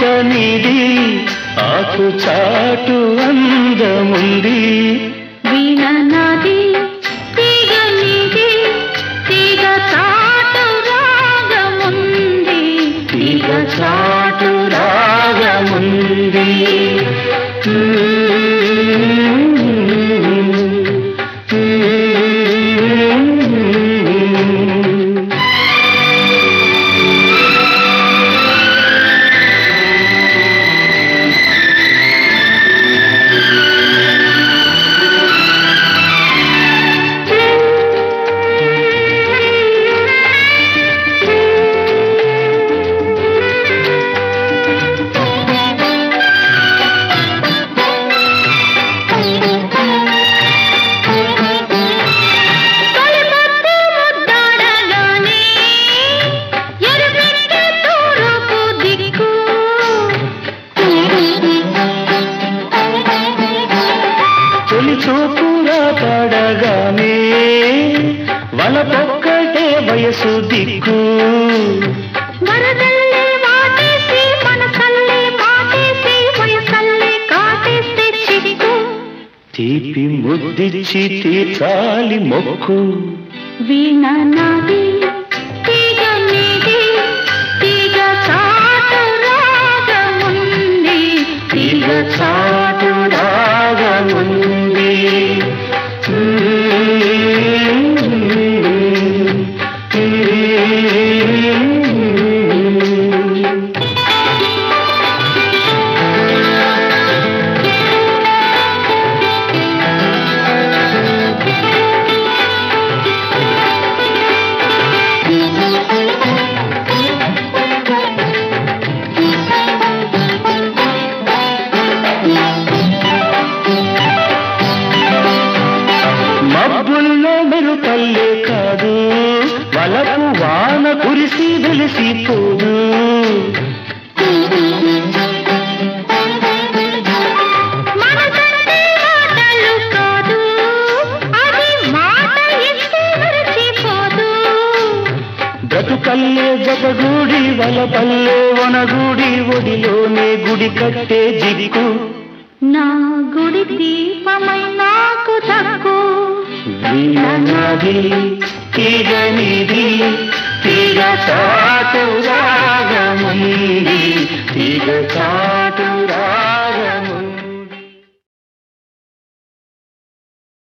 పూట నీది ఆకు చాటు అందముంది వీణ నాది తీగ నీది తీగ చాటు రాగముంది తీగ చాటు రాగముంది తొలిపొద్దు ముద్దాడగానే ఎరుపెక్కే తూర్పు దిక్కు తొలి చూపురా పడగానే వలపొక్కటే వయసు దిక్కు వరదల్లే వాటేసి మనసల్లే మాటేసి వయసల్లే కాటేస్తే చిక్కు తీపి ముద్దిచ్చి తీర్చాలి మొక్కు వీణ నాది తీగ నీది తీగ చాటు రాగముంది తీగ చాటు రాగముంది మబ్బుల్లో మెరుపల్లే కాదు వలపు వాన కురిసి వెలిసిపోదు మనసంటే మాటలు కాదు అది మాట ఇస్తే మరచిపోదు బ్రతుకల్లే జతగూడి వలపల్లే వనగూడి ఒడిలోనే గుడి కట్టే జిదికు నా గుడి దీపమై నాకు దక్కు వీణనాది తీగ నిధి తీగ చాటు రాగముంది తీగ చాటు